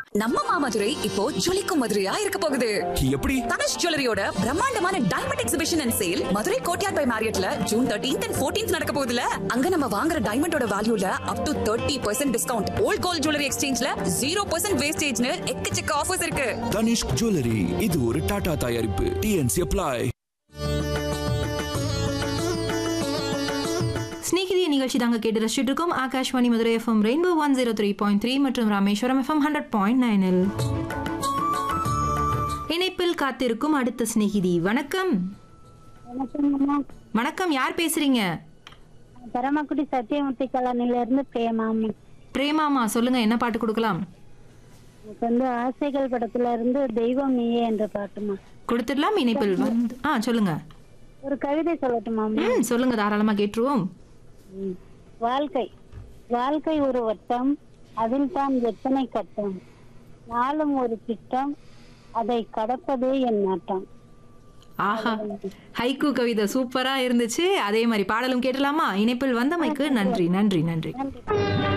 நம்ம மாமதுரை இப்போ ஜொலிக்கும் மதுரையா இருக்க போகுது எப்படி தனுஷ் ஜுவல்லரியோட பிரம்மாண்டமான diamond exhibition and sale Madurai Courtyard by மேரியட்ல ஜூன் தேர்ட்டீன்த் அண்ட் ஃபோர்டீன்த் நடக்க போகுதுல அங்க நம்ம வாங்குற டைமண்டோட வேல்யூல up to thirty percent discount old gold jewellery எக்ஸ்சேஞ்ச்ல ஜீரோ பர்சன்ட் வேஸ்டேஜ்னு எக்கச்சக்க ஆஃபர்ஸ் இருக்கு தனிஷ்க் ஜுவல்லரி இது ஒரு டாடா தயாரிப்பு டிஎன்சி அப்ளை ஸ்நேகிதிய நிகழ்ச்சி தாங்க கேட்டு ரசிச்சுட்டு இருக்கோம் Akashvani Madurai FM rainbow one zero three point three மற்றும் ராமேஸ்வரம் எஃப்எம் ஹண்ட்ரட் பாயிண்ட் நைனில் இணைப்பில் காத்திருக்கும் அடுத்த சிநேகிதி வணக்கம் வணக்கம்மா வணக்கம் யார் பேசுறீங்க பரமக்குடி சத்தியமூர்த்தி காலனில இருந்து பிரேமாமா பிரேமாமா சொல்லுங்க என்ன பாட்டு கொடுக்கலாம் எனக்கு வந்து ஆசைகள் படத்துல இருந்து தெய்வம் நீயே என்ற பாட்டுமா கொடுத்துடலாம் இணைப்பில் வந்து ஆ சொல்லுங்க ஒரு கவிதை சொல்லட்டுமா ம் சொல்லுங்க தாராளமா கேட்டுருவோம் வாழ்க்கை வாழ்க்கை ஒரு வட்டம் அதில் தான் எத்தனை கட்டம் நாளும் ஒரு திட்டம் அதை கடப்பதே என் நாட்டம் ஆஹா ஹைக்கூ கவிதை சூப்பரா இருந்துச்சு அதே மாதிரி பாடலும் கேட்டலாமா இணைப்பில் வந்தமைக்கு நன்றி நன்றி நன்றி நன்றி